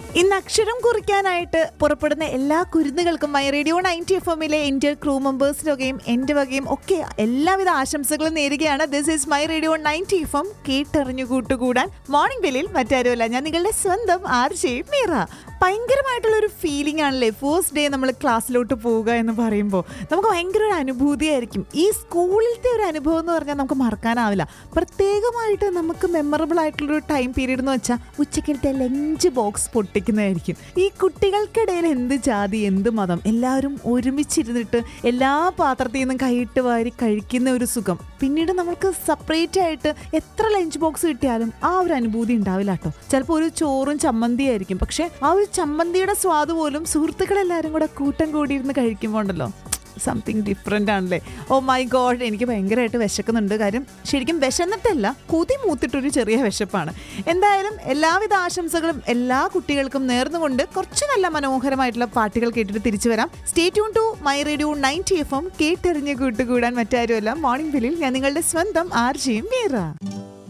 ഇന്ന് അക്ഷരം കുറിക്കാനായിട്ട് പുറപ്പെടുന്ന എല്ലാ കുരുന്നുകൾക്കും മൈ റേഡിയോ നയൻറ്റി എഫ് എമ്മിലെ ഇന്ത്യ ക്രൂ മെമ്പേഴ്സിന്റെ വകയും എന്റെ വകയും ഒക്കെ എല്ലാവിധ ആശംസകളും നേരുകയാണ് this is my radio ninety F M കേട്ടറിഞ്ഞു കൂട്ടുകൂടാൻ മോർണിംഗ് ബെല്ലിൽ മറ്റാരുമല്ല ഞാൻ നിങ്ങളുടെ സ്വന്തം ആർ ജെ മീറ ഭയങ്കരമായിട്ടുള്ള ഒരു ഫീലിംഗ് ആണല്ലേ ഫസ്റ്റ് ഡേ നമ്മൾ ക്ലാസ്സിലോട്ട് പോവുക എന്ന് പറയുമ്പോൾ നമുക്ക് ഭയങ്കര ഒരു അനുഭൂതിയായിരിക്കും ഈ സ്കൂളിലത്തെ ഒരു അനുഭവം എന്ന് പറഞ്ഞാൽ നമുക്ക് മറക്കാനാവില്ല പ്രത്യേകമായിട്ട് നമുക്ക് മെമ്മറബിൾ ആയിട്ടുള്ള ഒരു ടൈം പീരീഡ് എന്ന് വെച്ചാൽ ഉച്ചക്കലത്തെ ലഞ്ച് ബോക്സ് പൊട്ടിക്കുന്നതായിരിക്കും ഈ കുട്ടികൾക്കിടയിൽ എന്ത് ജാതി എന്ത് മതം എല്ലാവരും ഒരുമിച്ചിരുന്നിട്ട് എല്ലാ പാത്രത്തിൽ നിന്നും കൈയിട്ട് വാരി കഴിക്കുന്ന ഒരു സുഖം പിന്നീട് നമുക്ക് സെപ്പറേറ്റ് ആയിട്ട് എത്ര ലഞ്ച് ബോക്സ് കിട്ടിയാലും ആ ഒരു അനുഭൂതി ഉണ്ടാവില്ല കേട്ടോ ചിലപ്പോൾ ഒരു ചോറും ചമ്മന്തി ആയിരിക്കും പക്ഷെ ആ ഒരു ചമ്മന്തിയുടെ സ്വാദ് പോലും സുഹൃത്തുക്കളെല്ലാവരും കൂടെ കൂട്ടം കൂടിയിരുന്ന് കഴിക്കുമ്പോൾ ഉണ്ടല്ലോ സംതിങ് ഡിഫറെൻ്റ് ആണല്ലേ ഓ മൈ ഗോഡ് എനിക്ക് ഭയങ്കരമായിട്ട് വിശക്കുന്നുണ്ട് കാര്യം ശരിക്കും വിശന്നിട്ടല്ല കുതി മൂത്തിട്ടൊരു ചെറിയ വിശപ്പാണ് എന്തായാലും എല്ലാവിധ ആശംസകളും എല്ലാ കുട്ടികൾക്കും നേർന്നുകൊണ്ട് കുറച്ച് നല്ല മനോഹരമായിട്ടുള്ള പാട്ടുകൾ കേട്ടിട്ട് തിരിച്ചു വരാം stay tune to my radio ninety F M കേട്ടെറിഞ്ഞ് കൂട്ടുകൂടാൻ മറ്റാരുമല്ല മോർണിംഗ് ബില്ലിൽ ഞാൻ നിങ്ങളുടെ സ്വന്തം ആർജിയും മീറ